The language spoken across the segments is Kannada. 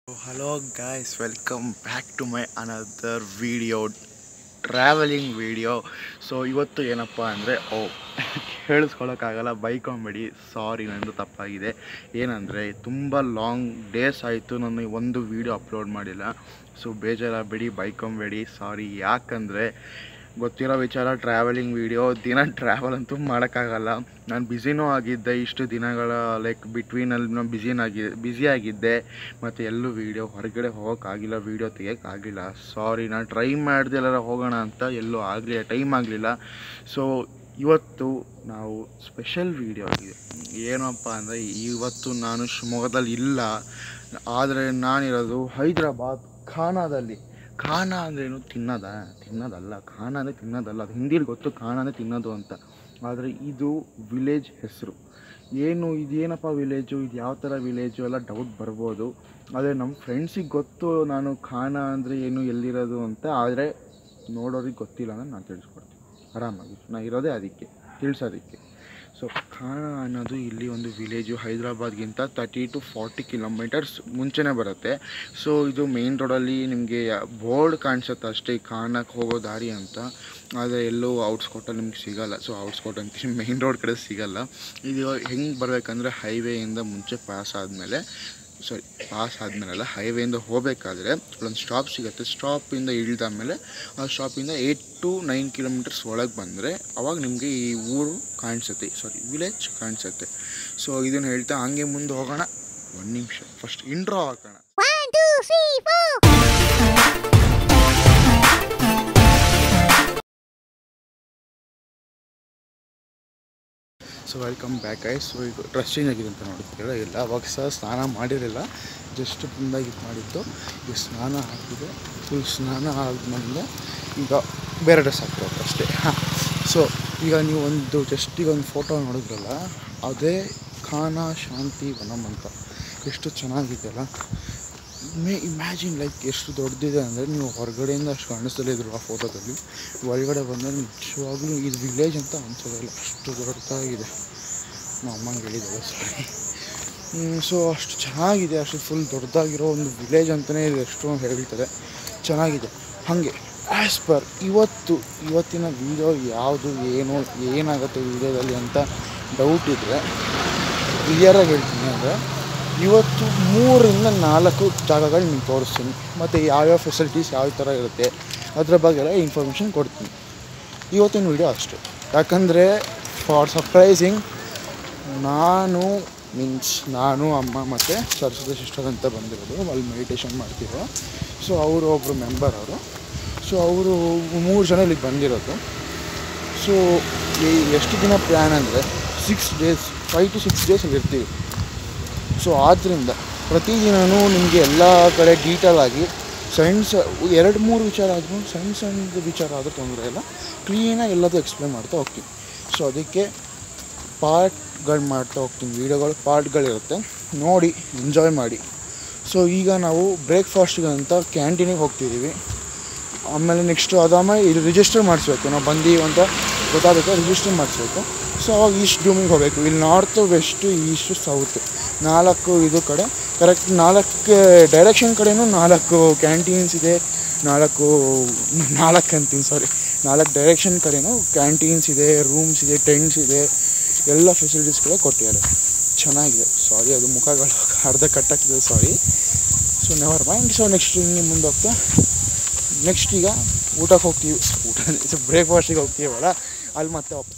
Hello guys welcome back to my another video travelling video so ಇವತ್ತು ಏನಪ್ಪ ಅಂದರೆ ಓ ಹೇಳಿಸ್ಕೊಳಕ್ಕಾಗಲ್ಲ ಬೈಕೊಂಬೇಡಿ ಸಾರಿ ನಂದು ತಪ್ಪಾಗಿದೆ ಏನಂದರೆ ತುಂಬ ಲಾಂಗ್ ಡೇಸ್ ಆಯಿತು ನಾನು ಒಂದು ವೀಡಿಯೋ ಅಪ್ಲೋಡ್ ಮಾಡಿಲ್ಲ ಸೊ ಬೇಜಾರಾಗಬೇಡಿ ಬೈಕೊಂಬೇಡಿ ಸಾರಿ ಯಾಕಂದರೆ ಗೊತ್ತಿರೋ ವಿಚಾರ ಟ್ರಾವೆಲಿಂಗ್ ವೀಡಿಯೋ ದಿನ ಟ್ರಾವೆಲ್ ಅಂತೂ ಮಾಡೋಕ್ಕಾಗಲ್ಲ ನಾನು ಬ್ಯುಸಿನೂ ಆಗಿದ್ದೆ ಇಷ್ಟು ದಿನಗಳ ಲೈಕ್ ಬಿಟ್ವೀನಲ್ಲಿ ನಾನು ಬ್ಯುಸಿನಾಗಿ ಬ್ಯುಸಿ ಆಗಿದ್ದೆ ಮತ್ತು ಎಲ್ಲೂ ವೀಡಿಯೋ ಹೊರಗಡೆ ಹೋಗೋಕ್ಕಾಗಿಲ್ಲ ವೀಡಿಯೋ ತೆಗಿಯೋಕ್ಕಾಗಲಿಲ್ಲ ಸಾರಿ ನಾನು ಟ್ರೈ ಮಾಡಿದೆ ಎಲ್ಲಾರ ಹೋಗೋಣ ಅಂತ ಎಲ್ಲೂ ಆಗಲಿಲ್ಲ ಟೈಮ್ ಆಗಲಿಲ್ಲ ಸೊ ಇವತ್ತು ನಾವು ಸ್ಪೆಷಲ್ ವೀಡಿಯೋ ಆಗಿದೆ ಏನಪ್ಪ ಅಂದರೆ ಇವತ್ತು ನಾನು ಶಿವಮೊಗ್ಗದಲ್ಲಿ ಇಲ್ಲ ಆದರೆ ನಾನಿರೋದು ಹೈದ್ರಾಬಾದ್ ಖಾನಾದಲ್ಲಿ ಖಾನ ಅಂದ್ರೇನು ತಿನ್ನೋದ ತಿನ್ನೋದಲ್ಲ ಖಾನ ಅಂದರೆ ತಿನ್ನೋದಲ್ಲ ಅದು ಹಿಂದಿಲಿ ಗೊತ್ತು ಖಾನ ಅಂದರೆ ತಿನ್ನೋದು ಅಂತ ಆದರೆ ಇದು ವಿಲೇಜ್ ಹೆಸರು ಏನು ಇದೇನಪ್ಪ ವಿಲೇಜು ಇದು ಯಾವ ಥರ ವಿಲೇಜು ಎಲ್ಲ ಡೌಟ್ ಬರ್ಬೋದು ಆದರೆ ನಮ್ಮ ಫ್ರೆಂಡ್ಸಿಗೆ ಗೊತ್ತು ನಾನು ಖಾನ ಅಂದರೆ ಏನು ಎಲ್ಲಿರೋದು ಅಂತ ಆದರೆ ನೋಡೋರಿಗೆ ಗೊತ್ತಿಲ್ಲ ಅಂದರೆ ನಾನು ತಿಳಿಸ್ಕೊಡ್ತೀನಿ ಆರಾಮಾಗಿ ನಾನು ಇರೋದೇ ಅದಕ್ಕೆ ತಿಳಿಸೋದಕ್ಕೆ ಸೊ ಖಾನ ಅನ್ನೋದು ಇಲ್ಲಿ ಒಂದು ವಿಲೇಜು ಹೈದ್ರಾಬಾದ್ಗಿಂತ ತರ್ಟಿ ಟು ಫಾರ್ಟಿ ಕಿಲೋಮೀಟರ್ಸ್ ಮುಂಚೆನೇ ಬರುತ್ತೆ ಸೊ ಇದು ಮೇನ್ ರೋಡಲ್ಲಿ ನಿಮಗೆ ಬೋರ್ಡ್ ಕಾಣಿಸುತ್ತೆ ಅಷ್ಟೇ ಖಾನಕ್ಕೆ ಹೋಗೋ ದಾರಿ ಅಂತ ಆದರೆ ಎಲ್ಲೂ ಔಟ್ಸ್ಕೋಟಲ್ಲಿ ನಿಮ್ಗೆ ಸಿಗಲ್ಲ ಸೊ ಔಟ್ಸ್ಕೋಟ್ ಅಂತ ಮೇನ್ ರೋಡ್ ಕಡೆ ಸಿಗಲ್ಲ ಇದು ಹೆಂಗೆ ಬರಬೇಕಂದ್ರೆ ಹೈವೇಯಿಂದ ಮುಂಚೆ ಪಾಸ್ ಆದಮೇಲೆ ಸಾರಿ ಪಾಸ್ ಆದಮೇಲೆಲ್ಲ ಹೈವೇಯಿಂದ ಹೋಗಬೇಕಾದ್ರೆ ಒಂದು ಸ್ಟಾಪ್ ಸಿಗುತ್ತೆ ಸ್ಟಾಪಿಂದ ಇಳಿದಾದ್ಮೇಲೆ ಆ ಸ್ಟಾಪಿಂದ ಏಯ್ಟ್ ಟು ನೈನ್ ಕಿಲೋಮೀಟರ್ಸ್ ಒಳಗೆ ಬಂದರೆ ಅವಾಗ ನಿಮಗೆ ಈ ಊರು ಕಾಣಿಸುತ್ತೆ ಸಾರಿ ವಿಲೇಜ್ ಕಾಣಿಸುತ್ತೆ ಸೊ ಇದನ್ನು ಹೇಳ್ತಾ ಹಂಗೆ ಮುಂದೆ ಹೋಗೋಣ ಒಂದು ನಿಮಿಷ ಫಸ್ಟ್ ಇಂಟ್ರೋ ಹಾಕೋಣ One, two, three, four. So welcome back I so ಈಗ ಡ್ರೆಸ್ ಚೇಂಜ್ ಆಗಿದೆ ಅಂತ ನೋಡ್ತೀರ ಇಲ್ಲ ಅವಾಗ ಸಹ ಸ್ನಾನ ಮಾಡಿರಲಿಲ್ಲ ಜಸ್ಟ್ ಮುಂದಾಗಿ ಇದು ಮಾಡಿದ್ದು ಈಗ ಸ್ನಾನ ಆಗಿದೆ ಫುಲ್ ಸ್ನಾನ ಆದಮೇಲೆ ಈಗ ಬೇರೆ ಡ್ರೆಸ್ ಹಾಕ್ಬೇಕು ಅಷ್ಟೇ ಹಾಂ ಸೊ ಈಗ ನೀವು ಒಂದು ಜಸ್ಟ್ ಈಗ ಒಂದು ಫೋಟೋ ನೋಡಿದ್ರಲ್ಲ ಅದೇ ಖಾನ ಶಾಂತಿ ವನಂ ಅಂತ ಎಷ್ಟು ಚೆನ್ನಾಗಿದೆ ಅಲ್ಲ ಮೇ ಇಮ್ಯಾಜಿನ್ ಲೈಕ್ ಎಷ್ಟು ದೊಡ್ಡದಿದೆ ಅಂದರೆ ನೀವು ಹೊರಗಡೆಯಿಂದ ಅಷ್ಟು ಕಾಣಿಸ್ತಲೇ ಇದ್ರು ಆ ಫೋಟೋದಲ್ಲಿ ಒಳಗಡೆ ಬಂದರೆ ನಿಜವಾಗ್ಲೂ ಇದು ವಿಲೇಜ್ ಅಂತ ಅನ್ಸೋದೇ ಇಲ್ಲ ಅಷ್ಟು ದೊಡ್ಡದಾಗಿದೆ ನಮ್ಮ ಅಮ್ಮಂಗೆ ಹೇಳಿದ್ದಾರೆ ಸಾರಿ ಸೊ ಅಷ್ಟು ಚೆನ್ನಾಗಿದೆ ಅಷ್ಟು ಫುಲ್ ದೊಡ್ಡದಾಗಿರೋ ಒಂದು ವಿಲೇಜ್ ಅಂತಲೇ ಇದು ಎಷ್ಟು ಹೇಳ್ತಾರೆ ಚೆನ್ನಾಗಿದೆ ಹಾಗೆ ಆ್ಯಸ್ ಪರ್ ಇವತ್ತು ಇವತ್ತಿನ ವೀಡಿಯೋ ಯಾವುದು ಏನು ಏನಾಗುತ್ತೆ ವೀಡಿಯೋದಲ್ಲಿ ಅಂತ ಡೌಟ್ ಇದ್ದರೆ ಕ್ಲಿಯರಾಗಿ ಹೇಳ್ತೀನಿ ಅಂದರೆ ಇವತ್ತು ಮೂರರಿಂದ ನಾಲ್ಕು ಜಾಗಗಳು ನಿಮ್ಗೆ ತೋರಿಸ್ತೀನಿ ಮತ್ತು ಯಾವ್ಯಾವ ಫೆಸಿಲಿಟೀಸ್ ಯಾವ ಥರ ಇರುತ್ತೆ ಅದ್ರ ಬಗ್ಗೆ ಎಲ್ಲ ಇನ್ಫಾರ್ಮೇಷನ್ ಕೊಡ್ತೀನಿ ಇವತ್ತಿನ ವೀಡಿಯೋ ಅಷ್ಟೇ ಯಾಕಂದರೆ ಫಾರ್ ಸರ್ಪ್ರೈಸಿಂಗ್ ನಾನು ಮೀನ್ಸ್ ನಾನು ಅಮ್ಮ ಮತ್ತು ಸರಸ್ವತಿ ಸಿಸ್ಟರ್ ಅಂತ ಬಂದಿರೋದು ಅಲ್ಲಿ ಮೆಡಿಟೇಷನ್ ಮಾಡ್ತಿರೋ ಸೊ ಅವರು ಒಬ್ಬರು ಮೆಂಬರ್ ಅವರು ಸೊ ಅವರು ಮೂರು ಜನ ಇಲ್ಲಿಗೆ ಬಂದಿರೋದು ಸೊ ಈ ಎಷ್ಟು ದಿನ ಪ್ಲ್ಯಾನ್ ಅಂದರೆ six days five to six days ಅಲ್ಲಿ ಇರ್ತೀವಿ ಸೊ ಆದ್ದರಿಂದ ಪ್ರತಿದಿನವೂ ನಿಮಗೆ ಎಲ್ಲ ಕಡೆ ಡೀಟೇಲ್ ಆಗಿ ಸಣ್ಣ ಸ ಎರಡು ಮೂರು ವಿಚಾರ ಆದ್ರೂ ಸಣ್ಣ ಸಣ್ಣದು ವಿಚಾರ ಆದರೂ ತೊಂದರೆ ಇಲ್ಲ ಕ್ಲೀನಾಗಿ ಎಲ್ಲದೂ ಎಕ್ಸ್ಪ್ಲೇನ್ ಮಾಡ್ತಾ ಹೋಗ್ತೀನಿ ಸೊ ಅದಕ್ಕೆ ಪಾರ್ಟ್ಗಳು ಮಾಡ್ತಾ ಹೋಗ್ತೀನಿ ವೀಡಿಯೋಗಳು ಪಾರ್ಟ್ಗಳಿರುತ್ತೆ ನೋಡಿ ಎಂಜಾಯ್ ಮಾಡಿ ಸೊ ಈಗ ನಾವು ಬ್ರೇಕ್ಫಾಸ್ಟ್ಗೆ ಅಂತ ಕ್ಯಾಂಟೀನಿಗೆ ಹೋಗ್ತಿದ್ದೀವಿ ಆಮೇಲೆ ನೆಕ್ಸ್ಟು ಅದಾದ್ಮೇಲೆ ಇದು ರಿಜಿಸ್ಟರ್ ಮಾಡಿಸ್ಬೇಕು ನಾವು ಬಂದೀವಿ ಅಂತ ಗೊತ್ತಾಗಬೇಕು ರಿಜಿಸ್ಟರ್ ಮಾಡಿಸ್ಬೇಕು ಸೊ ಅವಾಗ ಈಸ್ಟ್ ಡೂಮಿಗೆ ಹೋಗಬೇಕು ಇಲ್ಲಿ ನಾರ್ತು ವೆಸ್ಟು ಈಸ್ಟು ಸೌತು ನಾಲ್ಕು ಇದು ಕಡೆ ಕರೆಕ್ಟ್ ನಾಲ್ಕು ಡೈರೆಕ್ಷನ್ ಕಡೆನೂ ನಾಲ್ಕು ಕ್ಯಾಂಟೀನ್ಸ್ ಇದೆ ನಾಲ್ಕು ನಾಲ್ಕು ಅಂತೀನಿ ಸಾರಿ ನಾಲ್ಕು ಡೈರೆಕ್ಷನ್ ಕಡೆನೂ ಕ್ಯಾಂಟೀನ್ಸ್ ಇದೆ ರೂಮ್ಸ್ ಇದೆ ಟೆಂಟ್ಸ್ ಇದೆ ಎಲ್ಲ ಫೆಸಿಲಿಟೀಸ್ ಕೂಡ ಕೊಟ್ಟಿದ್ದಾರೆ ಚೆನ್ನಾಗಿದೆ ಸಾರಿ ಅದು ಮುಖಗಳು ಅರ್ಧ ಕಟ್ಟಾಗ್ತಿದೆ sorry so never mind so next ಹಿಂಗೆ ಮುಂದೆ ಹೋಗ್ತಾ ನೆಕ್ಸ್ಟ್ ಈಗ ಊಟಕ್ಕೆ ಹೋಗ್ತೀವಿ ಊಟ ಬ್ರೇಕ್ಫಾಸ್ಟಿಗೆ ಹೋಗ್ತೀವಲ್ಲ ಅಲ್ಲಿ ಮತ್ತೆ ವಾಪಸ್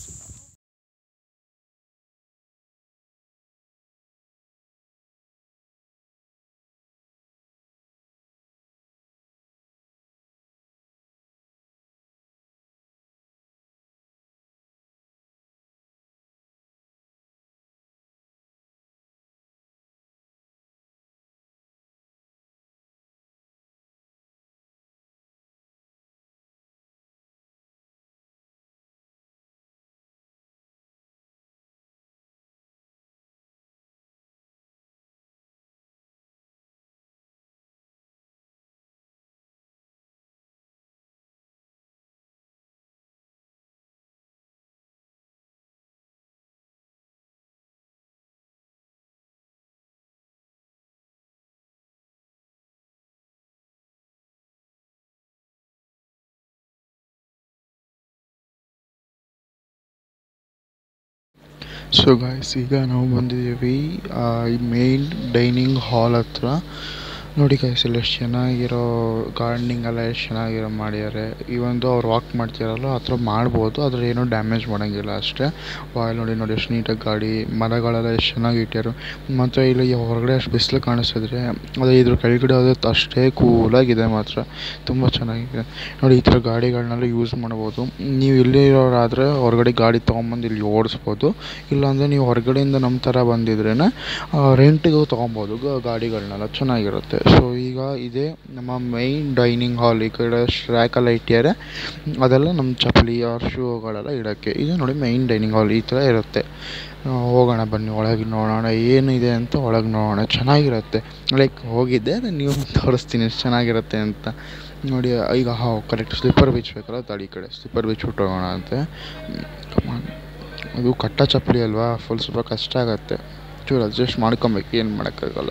ಸೊ ಗಾಯ್ಸ್ ಈಗ ನಾವು ಬಂದಿದ್ದೀವಿ ಮೇನ್ ಡೈನಿಂಗ್ ಹಾಲ್ ಹತ್ರ ನೋಡಿ ಗಾಯ್ಸ್ ಇಲ್ಲಿ ಎಷ್ಟು ಚೆನ್ನಾಗಿರೋ ಗಾರ್ಡನಿಂಗ್ ಎಲ್ಲ ಎಷ್ಟು ಚೆನ್ನಾಗಿರೋ ಮಾಡಿದ್ದಾರೆ ಈ ಒಂದು ಅವ್ರು ವಾಕ್ ಮಾಡ್ತಿರಲ್ಲ ಆ ಥರ ಮಾಡ್ಬೋದು ಆದರೆ ಏನೂ ಡ್ಯಾಮೇಜ್ ಮಾಡೋಂಗಿಲ್ಲ ಅಷ್ಟೇ ವಾಲ್ ನೋಡಿ ನೋಡಿ ಎಷ್ಟು ನೀಟಾಗಿ ಗಾಡಿ ಮರಗಳೆಲ್ಲ ಎಷ್ಟು ಚೆನ್ನಾಗಿ ಇಟ್ಟಾರು ಮತ್ತು ಇಲ್ಲಿ ಹೊರಗಡೆ ಅಷ್ಟು ಬಿಸಿಲು ಕಾಣಿಸ್ತಿದ್ರೆ ಅದೇ ಇದ್ರ ಕೆಳಗಡೆ ಅದು ಅಷ್ಟೇ ಕೂಲಾಗಿದೆ ಮಾತ್ರ ತುಂಬ ಚೆನ್ನಾಗಿದೆ ನೋಡಿ ಈ ಥರ ಗಾಡಿಗಳನ್ನೆಲ್ಲ ಯೂಸ್ ಮಾಡ್ಬೋದು ನೀವು ಇಲ್ಲಿರೋರಾದರೆ ಹೊರಗಡೆ ಗಾಡಿ ತೊಗೊಂಬಂದು ಇಲ್ಲಿ ಓಡಿಸ್ಬೋದು ಇಲ್ಲಾಂದರೆ ನೀವು ಹೊರಗಡೆಯಿಂದ ನಮ್ಮ ಥರ ಬಂದಿದ್ರೇ ರೆಂಟಿಗೂ ತೊಗೊಬೋದು ಗ- ಗಾಡಿಗಳನ್ನೆಲ್ಲ ಚೆನ್ನಾಗಿರುತ್ತೆ ಸೊ ಈಗ ಇದೇ ನಮ್ಮ ಮೈನ್ ಡೈನಿಂಗ್ ಹಾಲ್ ಈ ಕಡೆ ರ್ಯಾಕೆಲ್ಲ ಇಟ್ಟಿದ್ದಾರೆ ಅದೆಲ್ಲ ನಮ್ಮ ಚಪ್ಪಲಿ ಆರ್ ಶೂಗಳೆಲ್ಲ ಇಡೋಕ್ಕೆ ಇದು ನೋಡಿ ಮೈನ್ ಡೈನಿಂಗ್ ಹಾಲ್ ಈ ಥರ ಇರುತ್ತೆ ಆ, ಹೋಗೋಣ ಬನ್ನಿ ಒಳಗೆ ನೋಡೋಣ ಏನಿದೆ ಅಂತ ಒಳಗೆ ನೋಡೋಣ ಚೆನ್ನಾಗಿರುತ್ತೆ ಲೈಕ್ ಹೋಗಿದ್ದೆ ನಾನು ನೀವು ತೋರಿಸ್ತೀನಿ ಎಷ್ಟು ಚೆನ್ನಾಗಿರುತ್ತೆ ಅಂತ ನೋಡಿ ಈಗ ಹಾ ಕರೆಕ್ಟ್ ಸ್ಲಿಪ್ಪರ್ ಬಿಚ್ಚಬೇಕಲ್ಲ ತಡಿ ಈ ಕಡೆ ಸ್ಲಿಪ್ಪರ್ ಬಿಚ್ಬಿಟ್ಟು ಹೋಗೋಣ ಅಂತೆ ಕಮಾನ್ ಅದು ಕಟ್ಟ ಚಪ್ಪಲಿ ಅಲ್ವಾ ಫುಲ್ ಸ್ವಲ್ಪ ಕಷ್ಟ ಆಗುತ್ತೆ ಚೂರು ಅಡ್ಜಸ್ಟ್ ಮಾಡ್ಕೊಬೇಕು ಏನು ಮಾಡೋಕ್ಕಾಗಲ್ಲ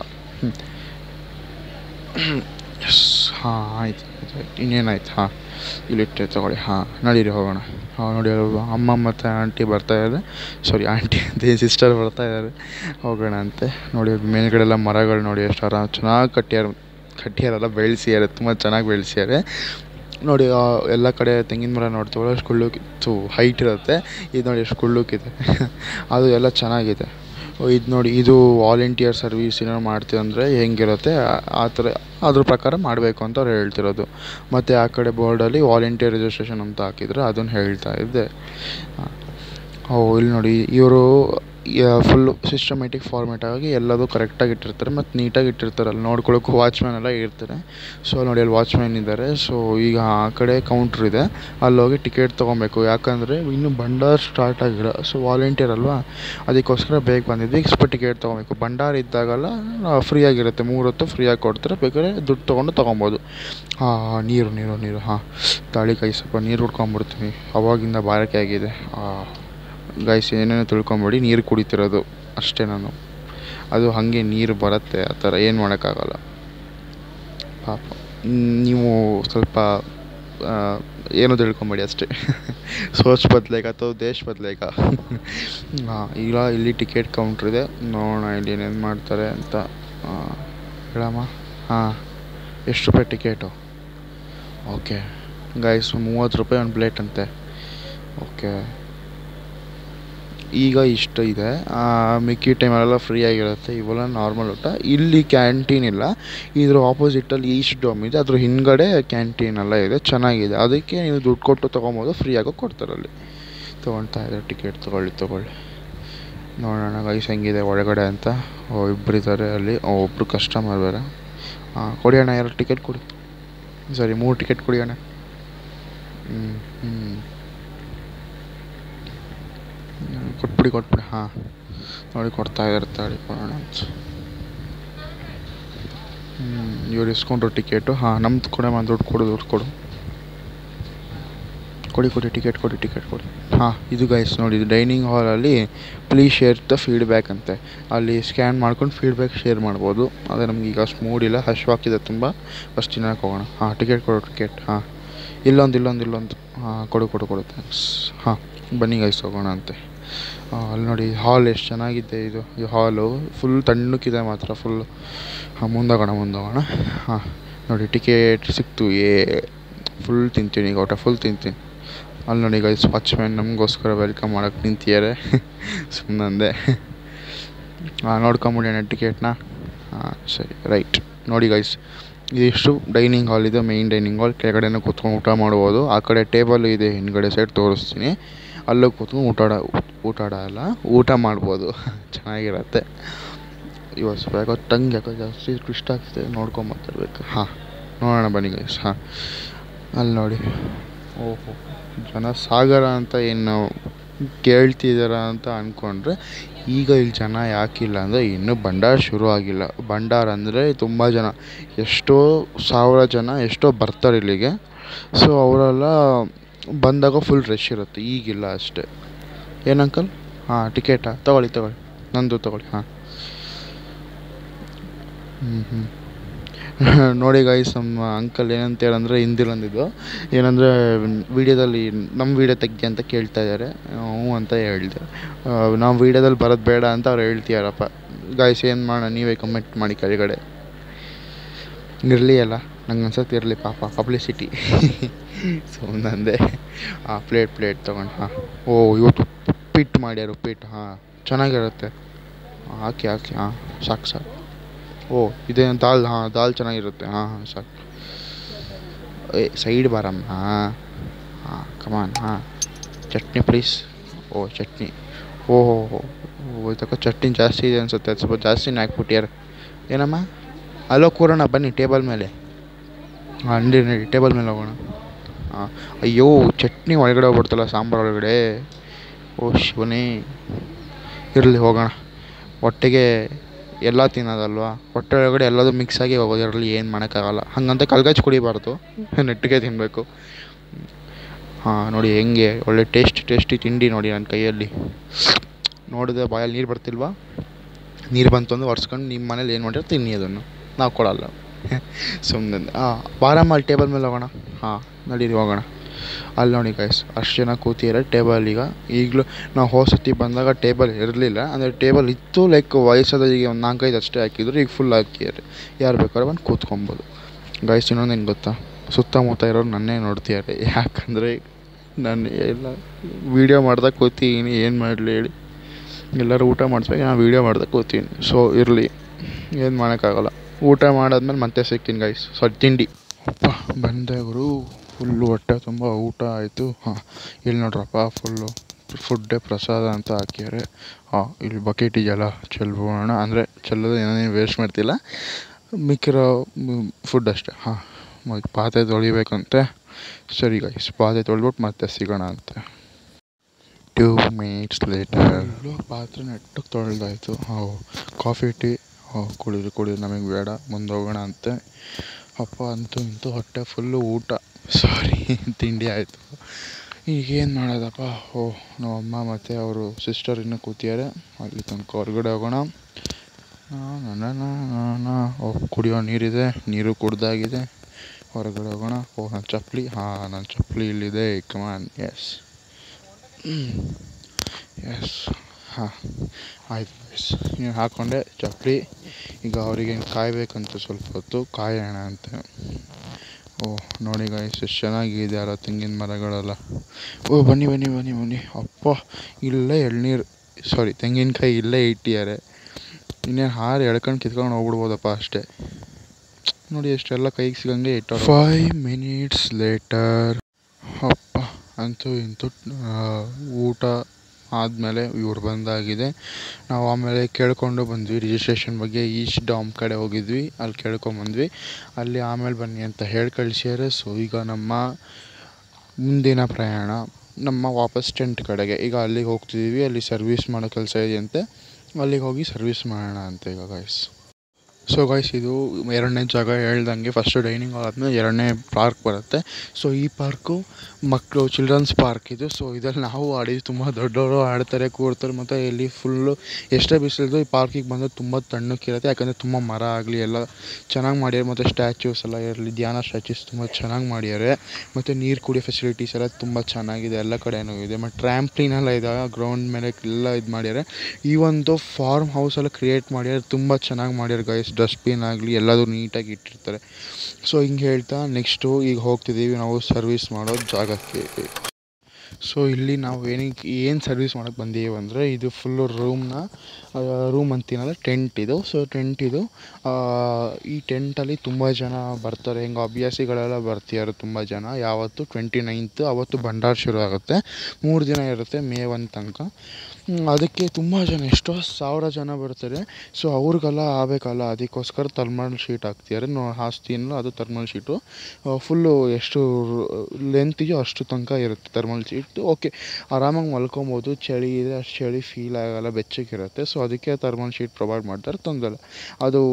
ಎಸ್ ಹಾಂ ಆಯ್ತು ಆಯ್ತು ಆಯ್ತು ಇನ್ನೇನಾಯ್ತು ಹಾಂ ಇಲ್ಲಿಟ್ಟೆ ತಗೊಳ್ಳಿ ಹಾಂ ನಡೀರಿ ಹೋಗೋಣ ಹಾಂ ನೋಡಿ ಅಲ್ಲಿ ಅಮ್ಮ ಮತ್ತು ಆಂಟಿ ಬರ್ತಾ ಇದ್ದಾರೆ ಸಾರಿ ಆಂಟಿ ಅಂತ ಸಿಸ್ಟರ್ ಬರ್ತಾ ಇದ್ದಾರೆ ಹೋಗೋಣ ಅಂತೆ ನೋಡಿ ಅದು ಮೇಲ್ಗಡೆ ಎಲ್ಲ ಮರಗಳು ನೋಡಿ ಎಷ್ಟು ಆರಾಮ್ ಚೆನ್ನಾಗಿ ಕಟ್ಟ್ಯಾರ ಕಟ್ಟ್ಯಾರಲ್ಲ ಬೆಳೆಸಿದ್ದಾರೆ ತುಂಬ ಚೆನ್ನಾಗಿ ಬೆಳೆಸಿದ್ದಾರೆ ನೋಡಿ ಆ ಎಲ್ಲ ಕಡೆ ತೆಂಗಿನ ಮರ ನೋಡ್ತೀವಲ್ಲ ಎಷ್ಟು ಕುಳ್ಳುಕಿತ್ತು ಹೈಟ್ ಇರುತ್ತೆ ಇದು ನೋಡಿ ಎಷ್ಟು ಕುಳ್ಳುಕಿದೆ ಅದು ಎಲ್ಲ ಚೆನ್ನಾಗಿದೆ ಇದು ನೋಡಿ ಇದು ವಾಲಂಟಿಯರ್ ಸರ್ವೀಸ್ ಏನೋ ಮಾಡ್ತೀವಿ ಅಂದರೆ ಹೆಂಗಿರುತ್ತೆ ಆ- ಆ ಥರ ಅದ್ರ ಪ್ರಕಾರ ಮಾಡಬೇಕು ಅಂತ ಅವ್ರು ಹೇಳ್ತಿರೋದು ಮತ್ತು ಆ ಕಡೆ ಬೋರ್ಡಲ್ಲಿ ವಾಲಂಟಿಯರ್ ರಿಜಿಸ್ಟ್ರೇಷನ್ ಅಂತ ಹಾಕಿದ್ರೆ ಅದನ್ನು ಹೇಳ್ತಾ ಇದ್ದೆ ಓ ಇಲ್ಲಿ ನೋಡಿ ಇವರು ಫುಲ್ಲು ಸಿಸ್ಟಮೆಟಿಕ್ ಫಾರ್ಮೇಟ್ ಆಗಿ ಎಲ್ಲದೂ ಕರೆಕ್ಟಾಗಿ ಇಟ್ಟಿರ್ತಾರೆ ಮತ್ತು ನೀಟಾಗಿ ಇಟ್ಟಿರ್ತಾರೆ ಅಲ್ಲಿ ನೋಡ್ಕೊಳ್ಳೋಕ್ಕೂ ವಾಚ್ಮ್ಯಾನ್ ಎಲ್ಲ ಇರ್ತಾರೆ ಸೊ ನೋಡಿ ಅಲ್ಲಿ ವಾಚ್ಮ್ಯಾನ್ ಇದ್ದಾರೆ ಸೊ ಈಗ ಆ ಕಡೆ ಕೌಂಟ್ರ್ ಇದೆ ಅಲ್ಲಿ ಹೋಗಿ ಟಿಕೆಟ್ ತೊಗೊಬೇಕು ಯಾಕಂದರೆ ಇನ್ನು ಭಂಡಾರ ಸ್ಟಾರ್ಟ್ ಆಗಿಲ್ಲ ಸೊ ವಾಲಂಟಿಯರ್ ಅಲ್ವಾ ಅದಕ್ಕೋಸ್ಕರ ಬೇಗ ಬಂದಿದ್ವಿ ಎಕ್ಸ್ಪರ್ಟ್ ಟಿಕೆಟ್ ತೊಗೊಬೇಕು ಭಂಡಾರ ಇದ್ದಾಗೆಲ್ಲ ಫ್ರೀಯಾಗಿರುತ್ತೆ ಮೂರು ಹೊತ್ತು ಫ್ರೀಯಾಗಿ ಕೊಡ್ತಾರೆ ಬೇಕಾದ್ರೆ ದುಡ್ಡು ತೊಗೊಂಡು ತೊಗೊಬೋದು ಹಾಂ ಹಾಂ ನೀರು ನೀರು ನೀರು ಹಾಂ ತಾಳಿ ಕೈ ಸ್ವಲ್ಪ ನೀರು ಹುಡ್ಕೊಂಬಿಡ್ತೀನಿ ಅವಾಗಿಂದ ಬಾರಕೆ ಆಗಿದೆ ಗೈಸ್ ಏನೇನೋ ತಿಳ್ಕೊಂಬೇಡಿ ನೀರು ಕುಡಿತಿರೋದು ಅಷ್ಟೇ ನಾನು ಅದು ಹಾಗೆ ನೀರು ಬರುತ್ತೆ ಆ ಥರ ಏನು ಮಾಡೋಕ್ಕಾಗಲ್ಲ ಪಾಪ ಮ್, ನೀವು ಸ್ವಲ್ಪ ಆ, ಏನೂ ತಿಳ್ಕೊಂಬೇಡಿ ಅಷ್ಟೇ ಸೋಚ್ ಬದಲೇಗ ಅಥವಾ ದೇಶ ಬದಲೇಗ ಹಾಂ ಈಗ ಇಲ್ಲಿ ಟಿಕೆಟ್ ಕೌಂಟ್ರ್ ಇದೆ ನೋಡೋಣ ಇಲ್ಲಿ ಏನೇನು ಮಾಡ್ತಾರೆ ಅಂತ ಆ, ಹೇಳಮ್ಮ ಹಾಂ ಎಷ್ಟು ರೂಪಾಯಿ ಟಿಕೆಟು ಓಕೆ ಗೈಸ್ ಮೂವತ್ತು ರೂಪಾಯಿ ಒಂದು ಪ್ಲೇಟ್ ಅಂತೆ ಓಕೆ ಈಗ ಇಷ್ಟು ಇದೆ ಆ, ಮಿಕ್ಕಿ ಟೈಮಲ್ಲೆಲ್ಲ ಫ್ರೀ ಆಗಿರುತ್ತೆ ಇವೆಲ್ಲ ನಾರ್ಮಲ್ ಊಟ ಇಲ್ಲಿ ಕ್ಯಾಂಟೀನ್ ಇಲ್ಲ ಇದ್ರ ಆಪೋಸಿಟಲ್ಲಿ ಈಸ್ಟ್ ಡೋಮ್ ಇದೆ ಅದ್ರ ಹಿಂದ್ಗಡೆ ಕ್ಯಾಂಟೀನ್ ಎಲ್ಲ ಇದೆ ಚೆನ್ನಾಗಿದೆ ಅದಕ್ಕೆ ನೀವು ದುಡ್ಡು ಕೊಟ್ಟು ತೊಗೊಬೋದು ಫ್ರೀಯಾಗೂ ಕೊಡ್ತಾರೆ ಅಲ್ಲಿ ತೊಗೊಳ್ತಾ ಇದ್ದಾರೆ ಟಿಕೆಟ್ ತೊಗೊಳ್ಳಿ ತೊಗೊಳ್ಳಿ ನೋಡೋಣ ಗೈಸ್ ಹೆಂಗಿದೆ ಒಳಗಡೆ ಅಂತ ಓ ಇಬ್ಬರಿದ್ದಾರೆ ಅಲ್ಲಿ ಓ, ಒಬ್ರು ಕಸ್ಟಮರ್ ಬೇರೆ ಹಾಂ ಕೊಡಿ ಅಣ್ಣ ಎರಡು ಟಿಕೆಟ್ ಕೊಡಿ ಸರಿ ಮೂರು ಟಿಕೆಟ್ ಕೊಡಿ ಅಣ್ಣ ಹ್ಞೂ ಹ್ಞೂ ಕೊಟ್ಬಿಡಿ ಕೊಟ್ಬಿಡಿ ಹಾಂ ನೋಡಿ ಕೊಡ್ತಾ ಇದ್ದಾರೆ ತಾಳಿ ಕೊಡೋಣ ಅಂತ ಹ್ಞೂ ಇವ್ರು ಇಸ್ಕೊಂಡ್ರು ಟಿಕೆಟು ಹಾಂ ನಮ್ದು ಕೊಡಮ್ಮ ದುಡ್ಡು ಕೊಡು ದುಡ್ಡು ಕೊಡು ಕೊಡಿ ಕೊಡಿ ಟಿಕೆಟ್ ಕೊಡಿ ಟಿಕೆಟ್ ಕೊಡಿ ಹಾಂ ಇದು ಗೈಸ್ ನೋಡಿ ಇದು ಡೈನಿಂಗ್ ಹಾಲಲ್ಲಿ ಪ್ಲೀಸ್ ಶೇರ್ ದ ಫೀಡ್ಬ್ಯಾಕ್ ಅಂತೆ ಅಲ್ಲಿ ಸ್ಕ್ಯಾನ್ ಮಾಡ್ಕೊಂಡು ಫೀಡ್ಬ್ಯಾಕ್ ಶೇರ್ ಮಾಡ್ಬೋದು ಅದೇ ನಮ್ಗೆ ಈಗ ಅಷ್ಟು ಮೂಡಿಲ್ಲ ಹಶ್ವಾಗ್ತಿದೆ ತುಂಬ ಫಸ್ಟ್ ತಿನ್ನಕ್ಕೆ ಹೋಗೋಣ ಹಾಂ ಟಿಕೆಟ್ ಕೊಡು ಟಿಕೆಟ್ ಹಾಂ ಇಲ್ಲೊಂದು ಇಲ್ಲೊಂದು ಇಲ್ಲೊಂದು ಹಾಂ ಕೊಡು ಕೊಡು ಕೊಡು ಥ್ಯಾಂಕ್ಸ್ ಹಾಂ ಬನ್ನಿ ಗೈಸ್ ಹೋಗೋಣ ಅಂತೆ ಆ, ಅಲ್ಲಿ ನೋಡಿ ಹಾಲ್ ಎಷ್ಟು ಚೆನ್ನಾಗಿದೆ ಇದು ಈ ಹಾಲು ಫುಲ್ ತಣ್ಣಕ್ಕಿದೆ ಮಾತ್ರ ಫುಲ್ ಹಾಂ ಮುಂದೋಗೋಣ ಮುಂದೋಗೋಣ ಹಾಂ ನೋಡಿ ಟಿಕೆಟ್ ಸಿಕ್ತು ಏ ಫುಲ್ ತಿಂತೀನಿ ಈಗ ಊಟ ಫುಲ್ ತಿಂತೀನಿ ಅಲ್ಲಿ ನೋಡಿ ಗೈಸ್ ವಾಚ್ಮ್ಯಾನ್ ನಮಗೋಸ್ಕರ ವೆಲ್ಕಮ್ ಮಾಡೋಕ್ಕೆ ನಿಂತಿದ್ದಾರೆ ಸುಮ್ಮನಂದೆ ಹಾಂ ನೋಡ್ಕೊಂಬಿಡಿ ಅಣ್ಣ ಟಿಕೆಟ್ನ ಹಾಂ ಸರಿ ರೈಟ್ ನೋಡಿ ಗೈಸ್ ಇದಿಷ್ಟು ಡೈನಿಂಗ್ ಹಾಲ್ ಇದೆ ಮೈನ್ ಡೈನಿಂಗ್ ಹಾಲ್ ಕೆಳಗಡೆನೂ ಕೂತ್ಕೊಂಡು ಊಟ ಮಾಡ್ಬೋದು ಆ ಕಡೆ ಟೇಬಲ್ ಇದೆ ಹಿಂದ್ಗಡೆ ಸೈಡ್ ತೋರಿಸ್ತೀನಿ ಅಲ್ಲೂ ಕೂತ್ಕೊಂಡು ಊಟ ಆಡ ಊಟ ಆಡಲ್ಲ ಊಟ ಮಾಡ್ಬೋದು ಚೆನ್ನಾಗಿರತ್ತೆ ಇವತ್ತು ಸ್ವಲ್ಪ ಯಾಕೋ ಟಂಗ್ ಯಾಕೋ ಜಾಸ್ತಿ ಟ್ವಿಸ್ಟ್ ಆಗ್ತಿದೆ ನೋಡ್ಕೊಂಬತ್ತಿರ್ಬೇಕು ಹಾಂ ನೋಡೋಣ ಬನ್ನಿ ಗೈಸ್ ಹಾಂ ಅಲ್ಲಿ ನೋಡಿ ಓಹೋ ಜನ ಸಾಗರ ಅಂತ ಏನು ಕೇಳ್ತಿದಾರ ಅಂತ ಅಂದ್ಕೊಂಡ್ರೆ ಈಗ ಇಲ್ಲಿ ಜನ ಯಾಕಿಲ್ಲ ಅಂದರೆ ಇನ್ನೂ ಭಂಡಾರ ಶುರು ಆಗಿಲ್ಲ ಭಂಡಾರ ಅಂದರೆ ತುಂಬ ಜನ ಎಷ್ಟೋ ಸಾವಿರ ಜನ ಎಷ್ಟೋ ಬರ್ತಾರೆ ಇಲ್ಲಿಗೆ ಸೊ ಅವರೆಲ್ಲ ಬಂದಾಗ ಫುಲ್ ರಶ್ ಇರುತ್ತೆ ಈಗಿಲ್ಲ ಅಷ್ಟೇ ಏನು ಅಂಕಲ್ ಹಾಂ ಟಿಕೆಟಾ ತಗೊಳ್ಳಿ ತಗೊಳ್ಳಿ ನಂದು ತಗೊಳ್ಳಿ ಹಾಂ ಹ್ಞೂ ಹ್ಞೂ ನೋಡಿ ಗಾಯ್ಸ್ ನಮ್ಮ ಅಂಕಲ್ ಏನಂತ ಹೇಳಂದ್ರೆ ಹಿಂದಿಲಂದಿದ್ದು ಏನಂದರೆ ವೀಡಿಯೋದಲ್ಲಿ ನಮ್ಮ ವೀಡಿಯೋ ತೆಗ್ದಿ ಅಂತ ಕೇಳ್ತಾ ಇದ್ದಾರೆ ಹ್ಞೂ ಅಂತ ಹೇಳಿದೆ ನಾವು ವೀಡಿಯೋದಲ್ಲಿ ಬರೋದು ಬೇಡ ಅಂತ ಅವ್ರು ಹೇಳ್ತಿದಾರಪ್ಪ ಗಾಯ್ಸ್ ಏನು ಮಾಡೋಣ ನೀವೇ ಕಮೆಂಟ್ ಮಾಡಿ ಕೆಳಗಡೆ ಇರಲಿ ಅಲ್ಲ ನಂಗೆ ಅನ್ಸತ್ತೆ ಇರಲಿ ಪಾಪ ಪಬ್ಲಿಸಿಟಿ ಸುಮ್ಮನಂದೆ ಹಾಂ ಪ್ಲೇಟ್ ಪ್ಲೇಟ್ ತೊಗೊಂಡು ಹಾಂ ಓ ಇವತ್ತು ಉಪ್ಪಿಟ್ಟು ಮಾಡ್ಯಾರ ಉಪ್ಪಿಟ್ಟು ಹಾಂ ಚೆನ್ನಾಗಿರುತ್ತೆ ಹಾಕಿ ಹಾಕಿ ಹಾಂ ಸಾಕು ಸಾಕು ಓ ಇದೇ ದಾಲ್ ಹಾಂ ದಾಲ್ ಚೆನ್ನಾಗಿರುತ್ತೆ ಹಾಂ ಹಾಂ ಸಾಕು ಏ ಸೈಡ್ ಬಾರಮ್ಮ ಹಾಂ ಹಾಂ ಕಮಾನ್ ಹಾಂ ಚಟ್ನಿ ಪ್ಲೀಸ್ ಓ ಚಟ್ನಿ ಓ ಹೋ ಹೋ ಓ ಇದಕ್ಕೆ ಚಟ್ನಿ ಜಾಸ್ತಿ ಇದೆ ಅನ್ಸುತ್ತೆ ಅದು ಸ್ವಲ್ಪ ಜಾಸ್ತಿನೇ ಹಾಕ್ಬಿಟ್ಯಾರ ಏನಮ್ಮ ಅಲ್ಲೋ ಕೂರೋಣ ಬನ್ನಿ ಟೇಬಲ್ ಮೇಲೆ ಹಾಂ ನಡಿ ನಡಿ ಟೇಬಲ್ ಮೇಲೆ ಹೋಗೋಣ ಹಾಂ ಅಯ್ಯೋ ಚಟ್ನಿ ಒಳಗಡೆ ಹೋಗ್ಬಿಡ್ತಲ್ಲ ಸಾಂಬಾರು ಒಳಗಡೆ ಓ ಶಿವನೇ ಇರಲಿ ಹೋಗೋಣ ಹೊಟ್ಟೆಗೆ ಎಲ್ಲ ತಿನ್ನೋದಲ್ವಾ ಹೊಟ್ಟೆ ಒಳಗಡೆ ಎಲ್ಲದೂ ಮಿಕ್ಸ್ ಆಗಿ ಹೋಗೋದು ಇರಲಿ ಏನು ಮಾಡೋಕ್ಕಾಗಲ್ಲ ಹಾಗಂತ ಕಲ್ಗಚ್ಚು ಕುಡಿಬಾರ್ದು ನೆಟ್ಟಿಗೆ ತಿನ್ನಬೇಕು ಹಾಂ ನೋಡಿ ಹೆಂಗೆ ಒಳ್ಳೆ ಟೇಸ್ಟ್ ಟೇಸ್ಟಿ ತಿಂಡಿ ನೋಡಿ ನನ್ನ ಕೈಯಲ್ಲಿ ನೋಡಿದ್ರೆ ಬಾಯಲ್ಲಿ ನೀರು ಬರ್ತಿಲ್ವಾ ನೀರು ಬಂತು ಅಂದ್ರೆ ಒರೆಸ್ಕೊಂಡು ನಿಮ್ಮ ಮನೇಲಿ ಏನು ಮಾಡಿರೋ ತಿನ್ನಿ ಅದನ್ನು ನಾವು ಕೊಡಲ್ಲ ಸುಮ್ಮನೆ ಹಾಂ ಬಾರಮ್ಮ ಅಲ್ಲಿ ಟೇಬಲ್ ಮೇಲೆ ಹೋಗೋಣ ಹಾಂ ನಡೀರಿ ಹೋಗೋಣ ಅಲ್ಲಿ ನೋಡಿ ಗೈಸ್ ಅಷ್ಟು ಜನ ಕೂತಿದ್ದಾರೆ ಟೇಬಲ್ ಈಗ ಈಗಲೂ ನಾವು ಹೋದ ಸತಿ ಬಂದಾಗ ಟೇಬಲ್ ಇರಲಿಲ್ಲ ಅಂದರೆ ಟೇಬಲ್ ಇತ್ತು ಲೈಕ್ ವಯಸ್ಸಾದವರಿಗೆ ಒಂದು ನಾಲ್ಕೈದು ಅಷ್ಟೇ ಹಾಕಿದ್ರು ಈಗ ಫುಲ್ ಹಾಕಿದ್ದಾರೆ ಯಾರು ಬೇಕಾದ್ರೂ ಬಂದು ಕೂತ್ಕೊಬೋದು ಗೈಸ್ ಇನ್ನೊಂದು ಏನು ಗೊತ್ತಾ ಸುತ್ತಮುತ್ತ ಇರೋರು ನನ್ನೇ ನೋಡ್ತಿದ್ದಾರೆ ಯಾಕಂದರೆ ನಾನು ಎಲ್ಲ ವೀಡಿಯೋ ಮಾಡ್ದಾಗ ಕೂತೀನಿ ಏನು ಮಾಡಲಿ ಹೇಳಿ ಎಲ್ಲರೂ ಊಟ ಮಾಡಿಸ್ಬೇಕು ನಾನು ವೀಡಿಯೋ ಮಾಡ್ದಾಗ ಕೂತೀನಿ ಸೊ ಇರಲಿ ಏನು ಮಾಡೋಕ್ಕಾಗಲ್ಲ ಊಟ ಮಾಡಾದ್ಮೇಲೆ ಮತ್ತೆ ಸಿಗ್ತೀನಿ ಗೈಸ್ ಸಾರಿ ತಿಂಡಿ ಅಪ್ಪ ಬಂದೆ ಗುರು ಫುಲ್ಲು ಹೊಟ್ಟೆ ತುಂಬ ಊಟ ಆಯಿತು ಹಾಂ ಇಲ್ಲಿ ನೋಡ್ರಪ್ಪ ಫುಲ್ಲು ಫುಡ್ಡೇ ಪ್ರಸಾದ ಅಂತ ಹಾಕ್ಯಾರೆ ಹಾಂ ಇಲ್ಲಿ ಬಕೆಟ್ ಇದೆಯಲ್ಲ ಚೆಲ್ಬೋಣ ಅಂದರೆ ಚೆಲ್ಲೋದು ಏನೇನು ವೇಸ್ಟ್ ಮಾಡ್ತಿಲ್ಲ ಮಿಕ್ಕಿರೋ ಫುಡ್ ಅಷ್ಟೇ ಹಾಂ ಮ- ಪಾತ್ರೆ ತೊಳಿಬೇಕಂತೆ ಸರಿ ಗೈಸ್ ಪಾತ್ರೆ ತೊಳ್ಬಿಟ್ಟು ಮತ್ತೆ ಸಿಗೋಣ ಅಂತೆ ಟೂ ಮಿನಿಟ್ಸ್ ಲೇಟರ್ ಪಾತ್ರೆ ನೆಟ್ಟಗೆ ತೊಳೆದಾಯ್ತು ಹೋ ಕಾಫಿ ಟೀ ಹೋ ಕುಡಿದು ಕುಡಿದು ನಮಗೆ ಬೇಡ ಮುಂದೆ ಹೋಗೋಣ ಅಂತೆ ಅಪ್ಪ ಅಂತೂ ಇಂತೂ ಹೊಟ್ಟೆ ಫುಲ್ಲು ಊಟ ಸಾರಿ ತಿಂಡಿ ಆಯಿತು ಈಗೇನು ಮಾಡೋದಪ್ಪ ಓ ನಮ್ಮಮ್ಮ ಮತ್ತು ಅವರು ಸಿಸ್ಟರ್ ಇನ್ನೂ ಕೂತಿದ್ದಾರೆ ಅಲ್ಲಿ ತನಕ ಹೊರಗಡೆ ಹೋಗೋಣ ನನ್ನ ಓ ಕುಡಿಯೋ ನೀರಿದೆ ನೀರು ಕುಡ್ದಾಗಿದೆ ಹೊರಗಡೆ ಹೋಗೋಣ ಓ ನನ್ನ ಚಪ್ಪಲಿ ಹಾಂ ನನ್ನ ಚಪ್ಪಲಿ ಇಲ್ಲಿದೆ ಕಮಾನ್ ಎಸ್ ಎಸ್ ಹಾಂ ಆಯ್ತು ಎಸ್ ನೀನು ಹಾಕ್ಕೊಂಡೆ ಚಪ್ಪಲಿ ಈಗ ಅವರಿಗೆ ಕಾಯಬೇಕಂತ ಸ್ವಲ್ಪ ಹೊತ್ತು ಕಾಯೋಣ ಅಂತ ಓ ನೋಡಿ ಗಾಯ್ಸ್ ಎಷ್ಟು ಚೆನ್ನಾಗಿದೆ ಅಲ್ಲ ತೆಂಗಿನ ಮರಗಳೆಲ್ಲ ಓ ಬನ್ನಿ ಬನ್ನಿ ಬನ್ನಿ ಬನ್ನಿ ಅಪ್ಪ ಇಲ್ಲೇ ಎಳ್ನೀರು ಸಾರಿ ತೆಂಗಿನಕಾಯಿ ಇಲ್ಲೇ ಇಟ್ಟಿದ್ದಾರೆ ಇನ್ನೇನು ಹಾರು ಎಳ್ಕೊಂಡು ಕಿತ್ಕೊಂಡು ಹೋಗ್ಬಿಡ್ಬೋದಪ್ಪ ಅಷ್ಟೇ ನೋಡಿ ಎಷ್ಟೆಲ್ಲ ಕೈಗೆ ಸಿಗಂಗೆ ಇಟ್ಟು ಫೈವ್ ಮಿನಿಟ್ಸ್ ಲೇಟರ್ ಅಪ್ಪ ಅಂತೂ ಇಂತೂ ಆ, ಊಟ ಆದಮೇಲೆ ಇವ್ರು ಬಂದಾಗಿದೆ ನಾವು ಆಮೇಲೆ ಕೇಳ್ಕೊಂಡು ಬಂದ್ವಿ ರಿಜಿಸ್ಟ್ರೇಷನ್ ಬಗ್ಗೆ ಈಸ್ಟ್ ಡಾಮ್ ಕಡೆ ಹೋಗಿದ್ವಿ ಅಲ್ಲಿ ಕೇಳ್ಕೊಂಬಂದ್ವಿ ಅಲ್ಲಿ ಆಮೇಲೆ ಬನ್ನಿ ಅಂತ ಹೇಳಿ ಕಳಿಸ್ಯಾರೆ ಸೊ ಈಗ ನಮ್ಮ ಮುಂದಿನ ಪ್ರಯಾಣ ನಮ್ಮ ವಾಪಸ್ ಟೆಂಟ್ ಕಡೆಗೆ ಈಗ ಅಲ್ಲಿಗೆ ಹೋಗ್ತಿದ್ದೀವಿ ಅಲ್ಲಿ ಸರ್ವಿಸ್ ಮಾಡೋ ಕೆಲಸ ಇದೆಯಂತೆ ಅಲ್ಲಿಗೆ ಹೋಗಿ ಸರ್ವಿಸ್ ಮಾಡೋಣ ಅಂತ ಈಗ ಗಾಯ್ಸ್ ಸೊ ಗಾಯ್ಸ್ ಇದು ಎರಡನೇ ಜಾಗ ಹೇಳ್ದಂಗೆ ಫಸ್ಟು ಡೈನಿಂಗ್ ಹಾಲ್ ಆದಮೇಲೆ ಎರಡನೇ ಪಾರ್ಕ್ ಬರುತ್ತೆ ಸೊ ಈ ಪಾರ್ಕು ಮಕ್ಕಳು ಚಿಲ್ಡ್ರನ್ಸ್ ಪಾರ್ಕ್ ಇದು ಸೊ ಇದರಲ್ಲಿ ನಾವು ಆಡಿದ್ವಿ ತುಂಬ ದೊಡ್ಡವರು ಆಡ್ತಾರೆ ಕೂರ್ತಾರೆ ಮತ್ತು ಇಲ್ಲಿ ಫುಲ್ಲು ಎಷ್ಟೇ ಬಿಸಿಲಿದ್ರು ಈ ಪಾರ್ಕಿಗೆ ಬಂದರೆ ತುಂಬ ತಣ್ಣಕ್ಕಿರುತ್ತೆ ಯಾಕಂದರೆ ತುಂಬ ಮರ ಆಗಲಿ ಎಲ್ಲ ಚೆನ್ನಾಗಿ ಮಾಡ್ಯಾರ ಮತ್ತು ಸ್ಟ್ಯಾಚ್ಯೂಸ್ ಎಲ್ಲ ಇರಲಿ ಧ್ಯಾನ ಸ್ಟ್ಯಾಚ್ಯೂಸ್ ತುಂಬ ಚೆನ್ನಾಗಿ ಮಾಡ್ಯಾರೆ ಮತ್ತು ನೀರು ಕುಡಿಯೋ ಫೆಸಿಲಿಟೀಸ್ ಎಲ್ಲ ತುಂಬ ಚೆನ್ನಾಗಿದೆ ಎಲ್ಲ ಕಡೆನೂ ಇದೆ ಮತ್ತು ಟ್ರ್ಯಾಂಪ್ಲಿನ್ ಎಲ್ಲ ಇದೆ ಗ್ರೌಂಡ್ ಮೇಲೆ ಎಲ್ಲ ಇದು ಮಾಡ್ಯಾರೆ ಈ ಒಂದು ಫಾರ್ಮ್ ಹೌಸ್ ಎಲ್ಲ ಕ್ರಿಯೇಟ್ ಮಾಡ್ಯಾರ ತುಂಬ ಚೆನ್ನಾಗಿ ಮಾಡ್ಯಾರ ಗೈಸ್ ಡಸ್ಟ್ಬಿನ್ ಆಗಲಿ ಎಲ್ಲದೂ ನೀಟಾಗಿ ಇಟ್ಟಿರ್ತಾರೆ ಸೊ ಹಿಂಗೆ ಹೇಳ್ತಾ ನೆಕ್ಸ್ಟು ಈಗ ಹೋಗ್ತಿದ್ದೀವಿ ನಾವು ಸರ್ವಿಸ್ ಮಾಡೋ ಜಾಗಕ್ಕೆ ಸೊ ಇಲ್ಲಿ ನಾವು ಏನಕ್ಕೆ ಏನು ಸರ್ವಿಸ್ ಮಾಡೋಕ್ಕೆ ಬಂದೀವಿ ಅಂದರೆ ಇದು ಫುಲ್ಲು ರೂಮ್ನ ರೂಮ್ ಅಂತೀನಲ್ಲ ಟೆಂಟ್ ಇದು ಸೊ ಟೆಂಟ್ ಇದು ಆ, ಈ ಟೆಂಟಲ್ಲಿ ತುಂಬ ಜನ ಬರ್ತಾರೆ ಹೆಂಗೆ ಅಭ್ಯಾಸಿಗಳೆಲ್ಲ ಬರ್ತಿದ್ದಾರೆ ತುಂಬ ಜನ ಯಾವತ್ತು ಟ್ವೆಂಟಿ ನೈನ್ತ್ ಅವತ್ತು ಭಂಡಾರ ಶುರು ಆಗುತ್ತೆ ಮೂರು ದಿನ ಇರುತ್ತೆ ಮೇ ಒಂದು ತನಕ ಹ್ಮ್, ಅದಕ್ಕೆ ತುಂಬ ಜನ ಎಷ್ಟೋ ಸಾವಿರ ಜನ ಬರ್ತಾರೆ ಸೊ ಅವ್ರಿಗೆಲ್ಲ ಆಗಬೇಕಲ್ಲ ಅದಕ್ಕೋಸ್ಕರ ಥರ್ಮಲ್ ಶೀಟ್ ಹಾಕ್ತಿದ್ದಾರೆ ನೋ ಹಾಸ್ತಿನೂ ಅದು ಥರ್ಮಲ್ ಶೀಟು ಫುಲ್ಲು ಎಷ್ಟು ಲೆಂತ್ ಇದೆಯೋ ಅಷ್ಟು ತನಕ ಇರುತ್ತೆ ಥರ್ಮಲ್ ಶೀಟ್ ಓಕೆ ಆರಾಮಾಗಿ ಮಲ್ಕೊಬೋದು ಚಳಿ ಇದೆ ಅಷ್ಟು ಚಳಿ ಫೀಲ್ ಆಗಲ್ಲ ಬೆಚ್ಚಗಿರುತ್ತೆ ಸೊ ಅದಕ್ಕೆ ಥರ್ಮಲ್ ಶೀಟ್ ಪ್ರೊವೈಡ್ ಮಾಡ್ತಾರೆ ತೊಂದರೆ ಅದು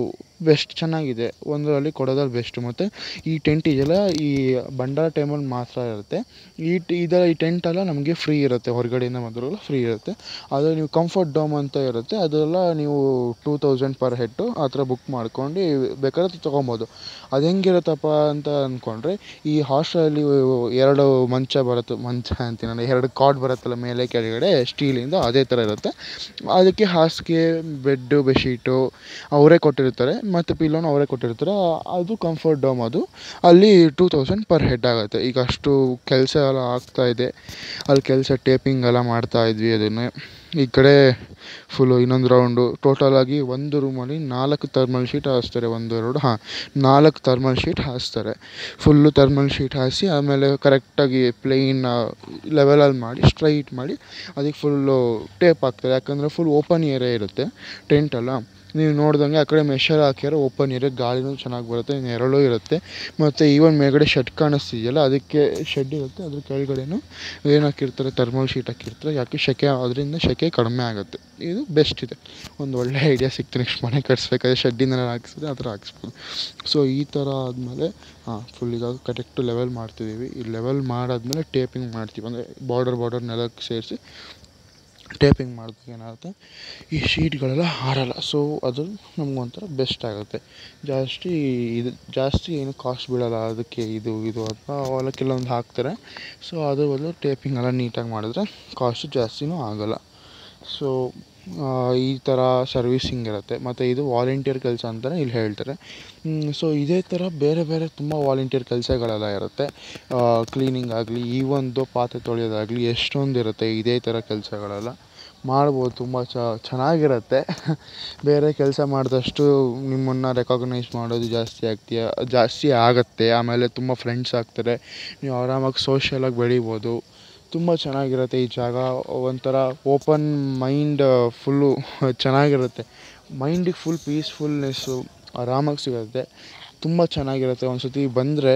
ಬೆಸ್ಟ್ ಚೆನ್ನಾಗಿದೆ ಒಂದರಲ್ಲಿ ಕೊಡೋದ್ರಲ್ಲಿ ಬೆಸ್ಟ್ ಮತ್ತು ಈ ಟೆಂಟ್ ಇದೆಯಲ್ಲ ಈ ಭಂಡಾರ ಟೈಮಲ್ಲಿ ಮಾತ್ರ ಇರುತ್ತೆ ಈ ಟ್- ಇದರ ಈ ಟೆಂಟ್ ಎಲ್ಲ ನಮಗೆ ಫ್ರೀ ಇರುತ್ತೆ ಹೊರಗಡೆಯಿಂದ ಬಂದವರೆಲ್ಲ ಫ್ರೀ ಇರುತ್ತೆ ಅದು ನೀವು ಕಂಫರ್ಟ್ ಡೋಮ್ ಅಂತ ಇರುತ್ತೆ ಅದೆಲ್ಲ ನೀವು ಟೂ ತೌಸಂಡ್ ಪರ್ ಹೆಡ್ಡು ಆ ಥರ ಬುಕ್ ಮಾಡ್ಕೊಂಡು ಬೇಕಾದ್ರೆ ತೊಗೊಬೋದು ಅದು ಹೆಂಗಿರುತ್ತಪ್ಪ ಅಂತ ಅಂದ್ಕೊಂಡ್ರೆ ಈ ಹಾಸ್ಟೆಲಲ್ಲಿ ಎರಡು ಮಂಚ ಬರುತ್ತೆ ಮಂಚ ಅಂತೀನಿ ಎರಡು ಕಾಟ್ ಬರುತ್ತಲ್ಲ ಮೇಲೆ ಕೆಳಗಡೆ ಸ್ಟೀಲಿಂದ ಅದೇ ಥರ ಇರುತ್ತೆ ಅದಕ್ಕೆ ಹಾಸಿಗೆ ಬೆಡ್ಡು ಬೆಡ್ಶೀಟು ಅವರೇ ಕೊಟ್ಟಿರ್ತಾರೆ ಮತ್ತು ಪಿಲ್ಲೋನು ಅವರೇ ಕೊಟ್ಟಿರ್ತಾರೆ ಅದು ಕಂಫರ್ಟ್ ಡೋಮ್ ಅದು ಅಲ್ಲಿ ಟೂ ತೌಸಂಡ್ ಪರ್ ಹೆಡ್ ಆಗುತ್ತೆ ಈಗ ಅಷ್ಟು ಕೆಲಸ ಎಲ್ಲ ಆಗ್ತಾ ಇದೆ ಅಲ್ಲಿ ಕೆಲಸ ಟೇಪಿಂಗ್ ಎಲ್ಲ ಮಾಡ್ತಾ ಇದ್ವಿ ಅದನ್ನೇ ಈ ಕಡೆ ಫುಲ್ಲು ಇನ್ನೊಂದು ರೌಂಡು ಟೋಟಲಾಗಿ ಒಂದು ರೂಮಲ್ಲಿ ನಾಲ್ಕು ಥರ್ಮಲ್ ಶೀಟ್ ಹಾಸ್ತಾರೆ ಒಂದು ಎರಡು ಹಾಂ ನಾಲ್ಕು ಥರ್ಮಲ್ ಶೀಟ್ ಹಾಸ್ತಾರೆ ಫುಲ್ಲು ಥರ್ಮಲ್ ಶೀಟ್ ಹಾಸಿ ಆಮೇಲೆ ಕರೆಕ್ಟಾಗಿ ಪ್ಲೇನ್ ಲೆವೆಲಲ್ಲಿ ಮಾಡಿ ಸ್ಟ್ರೈಟ್ ಮಾಡಿ ಅದಕ್ಕೆ ಫುಲ್ಲು ಟೇಪ್ ಹಾಕ್ತಾರೆ ಯಾಕಂದರೆ ಫುಲ್ ಓಪನ್ ಏರಿಯಾ ಇರುತ್ತೆ ಟೆಂಟ್ ಅಲ್ಲ ನೀವು ನೋಡ್ದಂಗೆ ಆ ಕಡೆ ಮೆಷರ್ ಹಾಕಿರೋ ಓಪನ್ ಏರಿಯಾ ಗಾಳಿನೂ ಚೆನ್ನಾಗಿ ಬರುತ್ತೆ ನೆರಳು ಇರುತ್ತೆ ಮತ್ತು ಈವನ್ ಮೇಲ್ಗಡೆ ಶೆಡ್ ಕಾಣಿಸ್ತಿದೆಯಲ್ಲ ಅದಕ್ಕೆ ಶೆಡ್ ಇರುತ್ತೆ ಅದ್ರ ಕೆಳಗಡೆನೂ ಏನು ಹಾಕಿರ್ತಾರೆ ಥರ್ಮಲ್ ಶೀಟ್ ಹಾಕಿರ್ತಾರೆ ಯಾಕೆ ಸೆಕೆ ಅದರಿಂದ ಸೆಕೆ ಕಡಿಮೆ ಆಗುತ್ತೆ ಇದು ಬೆಸ್ಟ್ ಇದೆ ಒಂದು ಒಳ್ಳೆ ಐಡಿಯಾ ಸಿಕ್ತು ನೆಕ್ಸ್ಟ್ ಮನೆ ಕಟ್ಸ್ಬೇಕಾದ್ರೆ ಶೆಡ್ಡಿನೆಲ್ಲ ಹಾಕ್ಸಿದ್ರೆ ಆ ಥರ ಹಾಕ್ಸ್ಬೋದು ಸೊ ಈ ಥರ ಆದಮೇಲೆ ಹಾಂ ಫುಲ್ ಈಗ ಕರೆಕ್ಟು ಲೆವೆಲ್ ಮಾಡ್ತಿದ್ದೀವಿ ಈ ಲೆವೆಲ್ ಮಾಡಾದ್ಮೇಲೆ ಟೇಪಿಂಗ್ ಮಾಡ್ತೀವಿ ಅಂದರೆ ಬಾರ್ಡರ್ ಬಾರ್ಡರ್ ನೆಲಕ್ಕೆ ಸೇರಿಸಿ ಟೇಪಿಂಗ್ ಮಾಡಿದಾಗ ಏನಾಗುತ್ತೆ ಈ ಶೀಟ್ಗಳೆಲ್ಲ ಹಾರಲ್ಲ ಸೊ ಅದು ನಮಗೊಂಥರ ಬೆಸ್ಟ್ ಆಗುತ್ತೆ ಜಾಸ್ತಿ ಇದು ಜಾಸ್ತಿ ಏನು ಕಾಸ್ಟ್ ಬೀಳಲ್ಲ ಅದಕ್ಕೆ ಇದು ಇದು ಅಂತ ಅವೆಲ್ಲ ಕೆಲವೊಂದು ಹಾಕ್ತಾರೆ ಸೊ ಅದು ಬದಲು ಟೇಪಿಂಗ್ ಎಲ್ಲ ನೀಟಾಗಿ ಮಾಡಿದ್ರೆ ಕಾಸ್ಟ್ ಜಾಸ್ತಿನೂ ಆಗೋಲ್ಲ ಸೊ ಈ ಥರ ಸರ್ವಿಸಿಂಗ್ ಇರುತ್ತೆ ಮತ್ತು ಇದು ವಾಲಂಟಿಯರ್ ಕೆಲಸ ಅಂತಲೇ ಇಲ್ಲಿ ಹೇಳ್ತಾರೆ ಸೊ ಇದೇ ಥರ ಬೇರೆ ಬೇರೆ ತುಂಬ ವಾಲಂಟಿಯರ್ ಕೆಲಸಗಳೆಲ್ಲ ಇರುತ್ತೆ ಕ್ಲೀನಿಂಗ್ ಆಗಲಿ ಈ ಒಂದು ಪಾತ್ರೆ ತೊಳೆಯೋದಾಗಲಿ ಎಷ್ಟೊಂದು ಇರುತ್ತೆ ಇದೇ ಥರ ಕೆಲಸಗಳೆಲ್ಲ ಮಾಡ್ಬೋದು ತುಂಬ ಚೆನ್ನಾಗಿರುತ್ತೆ ಬೇರೆ ಕೆಲಸ ಮಾಡಿದಷ್ಟು ನಿಮ್ಮನ್ನು ರೆಕಗ್ನೈಸ್ ಮಾಡೋದು ಜಾಸ್ತಿ ಆಗ್ತೀಯ ಜಾಸ್ತಿ ಆಗುತ್ತೆ ಆಮೇಲೆ ತುಂಬ ಫ್ರೆಂಡ್ಸ್ ಆಗ್ತಾರೆ ನೀವು ಆರಾಮಾಗಿ ಸೋಷಿಯಲಾಗಿ ಬೆಳಿಬೋದು ತುಂಬ ಚೆನ್ನಾಗಿರುತ್ತೆ ಈ ಜಾಗ ಒಂಥರ ಓಪನ್ ಮೈಂಡ್ ಫುಲ್ಲು ಚೆನ್ನಾಗಿರುತ್ತೆ ಮೈಂಡಿಗೆ ಫುಲ್ ಪೀಸ್ಫುಲ್ನೆಸ್ಸು ಆರಾಮಾಗಿ ಸಿಗುತ್ತೆ ತುಂಬ ಚೆನ್ನಾಗಿರುತ್ತೆ ಒಂದು ಸತಿ ಬಂದರೆ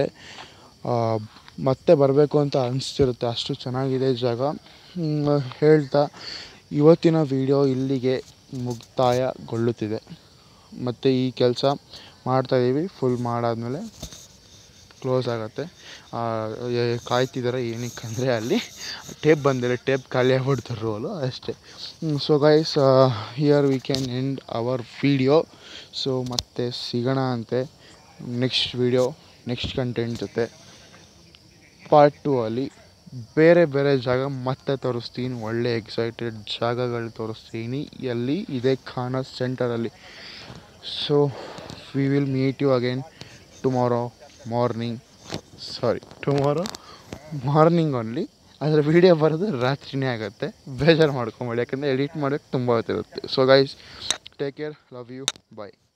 ಮತ್ತೆ ಬರಬೇಕು ಅಂತ ಅನಿಸ್ತಿರುತ್ತೆ ಅಷ್ಟು ಚೆನ್ನಾಗಿದೆ ಈ ಜಾಗ ಹ್ಮ್, ಹೇಳ್ತಾ ಇವತ್ತಿನ ವಿಡಿಯೋ ಇಲ್ಲಿಗೆ ಮುಕ್ತಾಯಗೊಳ್ಳುತ್ತಿದೆ ಮತ್ತು ಈ ಕೆಲಸ ಮಾಡ್ತಾಯಿದ್ದೀವಿ ಫುಲ್ ಮಾಡಾದಮೇಲೆ ಕ್ಲೋಸ್ ಆಗುತ್ತೆ ಆ, ಏ- ಕಾಯ್ತಿದ್ದಾರೆ ಏನಕ್ಕೆ ಅಂದರೆ ಅಲ್ಲಿ ಟೇಪ್ ಬಂದಿಲ್ಲ ಟೇಪ್ ಖಾಲಿ ಆಗ್ಬಿಡ್ತು ರೋಲು ಅಷ್ಟೇ so guys here we can end our video so ಮತ್ತೆ ಸಿಗೋಣ ಅಂತೆ ನೆಕ್ಸ್ಟ್ ವಿಡಿಯೋ ನೆಕ್ಸ್ಟ್ ಕಂಟೆಂಟ್ ಜೊತೆ ಪಾರ್ಟ್ ಟೂ ಅಲ್ಲಿ ಬೇರೆ ಬೇರೆ ಜಾಗ ಮತ್ತೆ ತೋರಿಸ್ತೀನಿ ಒಳ್ಳೆ ಎಕ್ಸೈಟೆಡ್ ಜಾಗಗಳು ತೋರಿಸ್ತೀನಿ ಎಲ್ಲಿ ಇದೇ ಖಾನ ಸೆಂಟರಲ್ಲಿ so we will meet you again tomorrow morning sorry tomorrow morning only ಆದರೆ ವೀಡಿಯೋ ಬರೋದು ರಾತ್ರಿನೇ ಆಗುತ್ತೆ ಬೇಜಾರು ಮಾಡ್ಕೊಂಬೇಡಿ ಯಾಕಂದರೆ ಎಡಿಟ್ ಮಾಡೋಕ್ಕೆ ತುಂಬ ಹೊತ್ತಿರುತ್ತೆ so guys take care love you bye